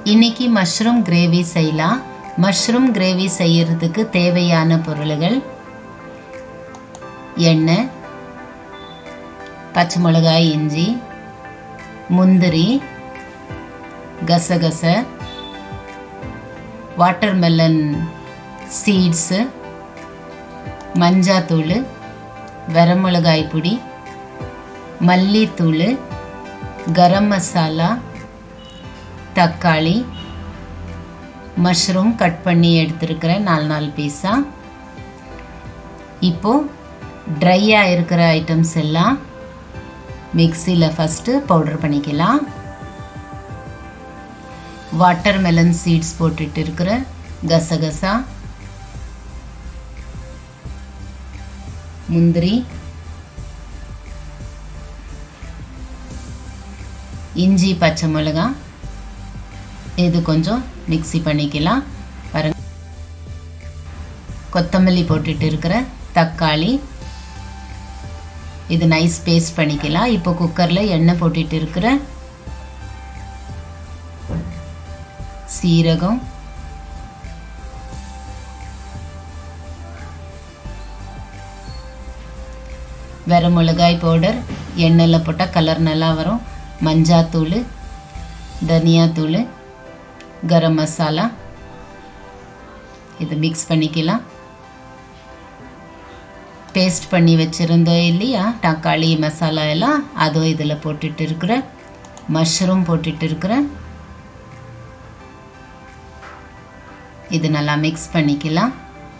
இன்னைக்கு mushroom gravy செய்யலாம் mushroom gravy செய்யறதுக்கு தேவையான பொருள்கள் எண்ணெய் பச்சை மிளகாய் இஞ்சி முந்திரி கசகச வாட்டர்மெலன் சீட்ஸு மஞ்சாத்தூள் வரமிளகாய் பொடி மல்லித்தூள் கரம் மசாலா தக்காளி மஷ்ரூம் கட் பண்ணி எடுத்துருக்கிறேன் நாலு நாலு பீஸாக இப்போது ட்ரையாக இருக்கிற ஐட்டம்ஸ் எல்லாம் மிக்சியில் ஃபஸ்ட்டு பவுடர் பண்ணிக்கலாம் வாட்டர் மெலன் சீட்ஸ் போட்டுட்டு இருக்கிற கசகசா முந்திரி இஞ்சி பச்சை மிளகாய் இது கொஞ்சம் மிக்சி பண்ணிக்கலாம் பாருங்க கொத்தமல்லி போட்டுட்டு இருக்கிற தக்காளி இது நைஸ் பேஸ்ட் பண்ணிக்கலாம் இப்போ குக்கரில் எண்ணெய் போட்டுட்டு இருக்கிற சீரகம் வெற மிளகாய் பவுடர் எண்ணெயில் போட்டால் கலர் நல்லா வரும் மஞ்சாத்தூள் தனியாத்தூள் கரம் மசாலா இது மிக்ஸ் பண்ணிக்கலாம் பேஸ்ட் பண்ணி வச்சுருந்தோம் இல்லையா தக்காளி மசாலா எல்லாம் அதுவும் இதில் போட்டுட்டு இருக்கிறேன் மஷ்ரூம் போட்டுட்டு இருக்கிறேன் இது நல்லா மிக்ஸ் பண்ணிக்கலாம்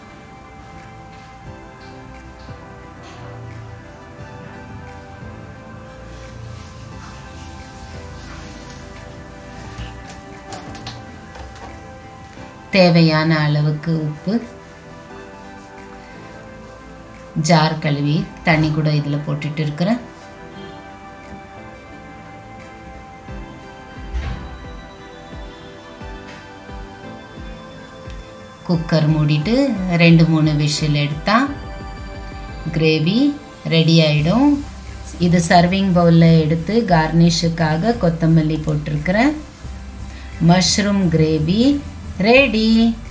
தேவையான அளவுக்கு உப்பு ஜார் கழுவி தண்ணி கூட இதில் போட்டுட்டு இருக்கிறேன் குக்கர் மூடிட்டு ரெண்டு மூணு விஷில் எடுத்தால் கிரேவி ரெடி ஆகிடும் இது சர்விங் பவுலில் எடுத்து கார்னிஷுக்காக கொத்தமல்லி போட்டிருக்கிறேன் மஷ்ரூம் கிரேவி ரெடி